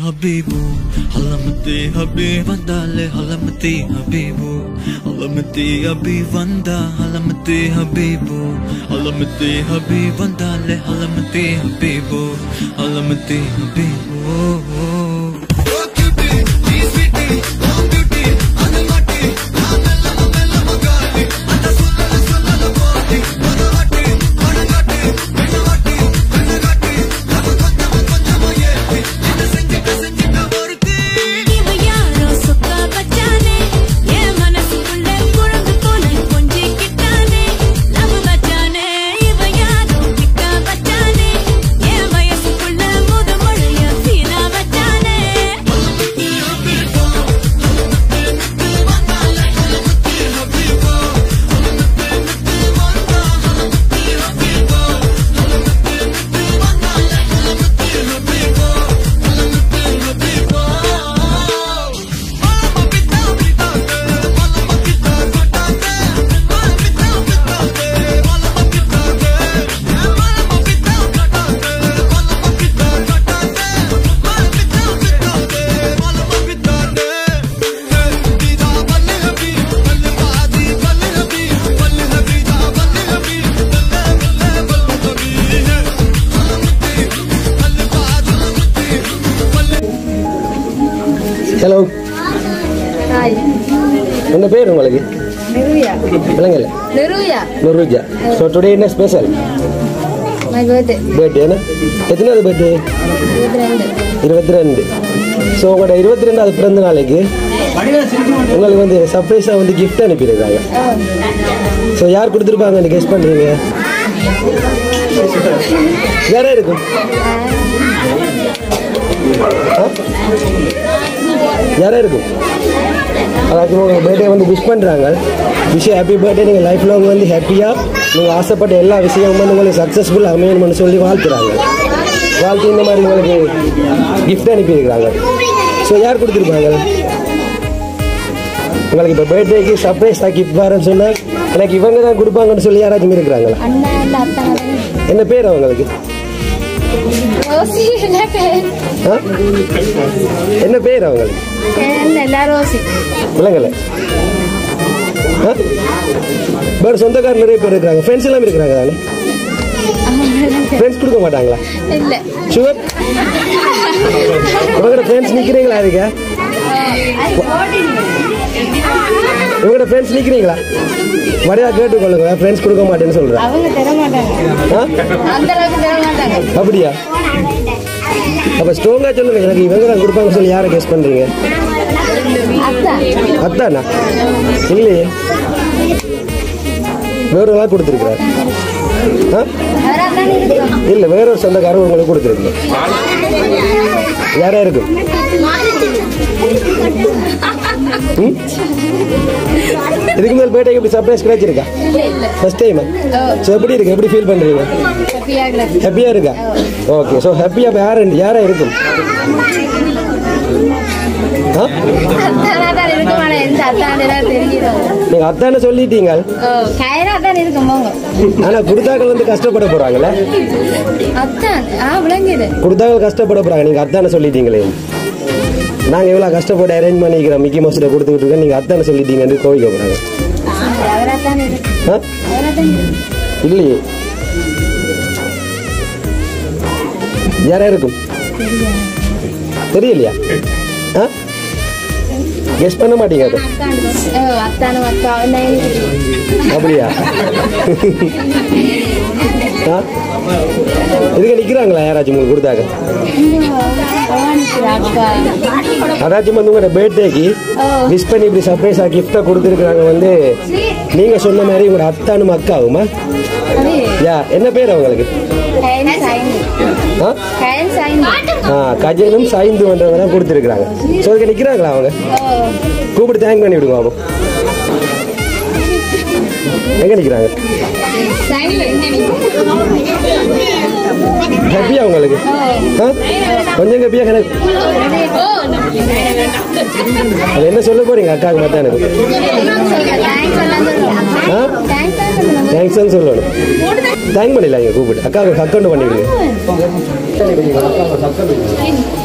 habibu halamati habib vandale halamati habibu halamati habib vanda halamati habibu halamati habib vandale halamati habibu halamati habibu oh, oh. இவ யாரோ சொக்கா பச்சானே என் மனசுக்குள்ள குழந்தை போல கொஞ்சிக்கிட்டானே love பச்சானே இவ யாரோ பிக்கா பச்சானே என் வயசுக்குள்ள முத மழைய சீனா பச்சானே ஹலோ ஹாய் என்ன பேர் உங்களுக்கு நிருயா விளங்கல நிருயா நுருஜா ஸோ டுடே என்ன ஸ்பெஷல் மை பர்த்டே பர்த்டே என்ன எத்தனாவது பர்த்டே இருபத்தி ரெண்டு இருபத்தி ரெண்டு ஸோ உங்களோட இருபத்தி ரெண்டாவது பிறந்த நாளைக்கு உங்களுக்கு வந்து சர்ப்ரைஸாக வந்து கிஃப்ட் அனுப்பியிருக்காங்க ஸோ யார் கொடுத்துருப்பாங்கன்னு கெஸ் பண்ணுறீங்க யாரா இருக்கும் ஆ? யாரா இருக்கும் அதாச்சும் உங்கள் பர்த்டே வந்து விஷ் பண்ணுறாங்க விஷ் ஹாப்பி பர்த்டே நீங்கள் லைஃப் லாங் வந்து ஹாப்பியாக நீங்கள் ஆசைப்பட்ட எல்லா விஷயமும் வந்து உங்களுக்கு சக்ஸஸ்ஃபுல் அமையணும்னு சொல்லி வாழ்த்துறாங்க வாழ்த்து இந்த மாதிரி உங்களுக்கு கிஃப்ட் அனுப்பியிருக்கிறாங்க ஸோ யார் கொடுத்துருப்பாங்க உங்களுக்கு இப்போ பர்த்டேக்கு சர்ப்ரைஸாக கிஃப்ட் வரேன்னு சொன்னால் எனக்கு இவங்க தான் கொடுப்பாங்கன்னு சொல்லி யாராச்சும் இருக்கிறாங்களா அண்ணா இல்ல அத்தா என்ன பேர் அவங்களுக்கு ரோசி என்ன பேர் ஆ? என்ன பேர் அவங்களுக்கு என்ன எல்லா ரோசி விளங்கலை ஆ? வேறு சொந்தக்காரர் நிறைய பேர் இருக்கிறாங்க ஃப்ரெண்ட்ஸ் எல்லாம் இருக்கிறாங்க தானே ஃப்ரெண்ட்ஸ் கொடுக்க மாட்டாங்களா இல்ல ஷுவர் இவங்களோட ஃப்ரெண்ட்ஸ் நிற்கிறீங்களா அதுக்கு இவங்களோட ஃப்ரெண்ட்ஸ் நிற்கிறீங்களா வரையா கேட்டுக்கொள்ளுங்க ஃப்ரெண்ட்ஸ் கொடுக்க மாட்டேன்னு சொல்கிறேன் அவங்க தர மாட்டாங்க ஆ அந்த அளவுக்கு தர மாட்டாங்க அப்படியா அப்போ ஸ்ட்ராங்காக சொல்லுங்க எனக்கு இவங்க தான் கொடுப்பாங்க சொல்லி யாரை கெஸ் பண்ணுறீங்க அத்தா அத்தானா இல்லையே வேறொரு கொடுத்துருக்குறாரு ஆ அவராதான் இருக்கும் இல்லை வேறொரு சொந்தக்காரர் உங்களுக்கு கொடுத்துருக்கு யாரா இருக்கும் ம்? இதுக்கு மேல் பேட்டைக்கு இப்படி சர்ப்ரைஸ் கிடைச்சிருக்கா ஃபர்ஸ்ட் டைம் ஸோ எப்படி இருக்கு எப்படி ஃபீல் பண்ணுறீங்க ஹாப்பியா கிடக்கு ஹாப்பியாக இருக்கா ஓகே ஸோ ஹாப்பியாக யார் யாரா இருக்கும் ஆ அத்தானா தான் இருக்கும் ஆனா எந்த அத்தாண்டா தெரிஞ்சிடும் நீங்கள் அத்தானே சொல்லிட்டீங்க ஓ கயரா தான் இருக்கும் போங்க ஆனால் குடுத்தாக்கள் வந்து கஷ்டப்பட போகிறாங்கல்ல அத்தான் ஆ விளங்குது கொடுத்தாங்க கஷ்டப்பட போகிறாங்க நீங்கள் அத்தானே சொல்லிட்டீங்களே நாங்கள் எவ்வளோ கஷ்டப்பட்டு அரேஞ்ச் பண்ணிக்கிறோம் மிக்கி மவுஸில் கொடுத்துக்கிட்டு இருக்கோம் நீங்கள் அத்தானே சொல்லிட்டீங்கன்னு கோவிக்க போகிறாங்க அவரா தான் இருக்கும் ஆ அவரா தான் இருக்கும் இல்லையே யாரா இருக்கும் தெரியலையா ஆ கெஸ் பண்ண மாட்டீங்க அதை ஓ அத்தானும் அக்கா என்ன அப்படியா ஆ இதுக்கு நிற்கிறாங்களா யாராச்சும் உங்களுக்கு கொடுத்தாங்க அக்கா அதாச்சும் வந்து உங்களோட பர்த்டேக்கு விஷ் பண்ணி இப்படி சர்ப்ரைஸாக கிஃப்டாக கொடுத்துருக்குறாங்க வந்து நீங்கள் சொன்ன மாதிரி உங்களோட அத்தானும் அக்காவுமா அது யா என்ன பேர் அவங்களுக்கு கயன் சாய்ந்து ஆ கயன் சாய்ந்து ஆ கஜனும் சாய்ந்து வந்தவங்க தான் கொடுத்துருக்குறாங்க ஸோ அதுக்கு நிற்கிறாங்களா அவங்க ஓ கூப்பிட்டு தேங்க் பண்ணி விடுங்க பாபு எங்கே நிற்கிறாங்க ஹாப்பியா உங்களுக்கு ஆ கொஞ்சம் ஹாப்பியாக எனக்கு அது என்ன சொல்ல போறீங்க அக்காவுக்கு மட்டும் எனக்கு ஆ தேங்க்ஸ்னு சொல்லணும் தேங்க் பண்ணிடலாம் இங்கே கூப்பிட்டு அக்காவுக்கு அக்கௌண்ட் பண்ணிவிடுங்க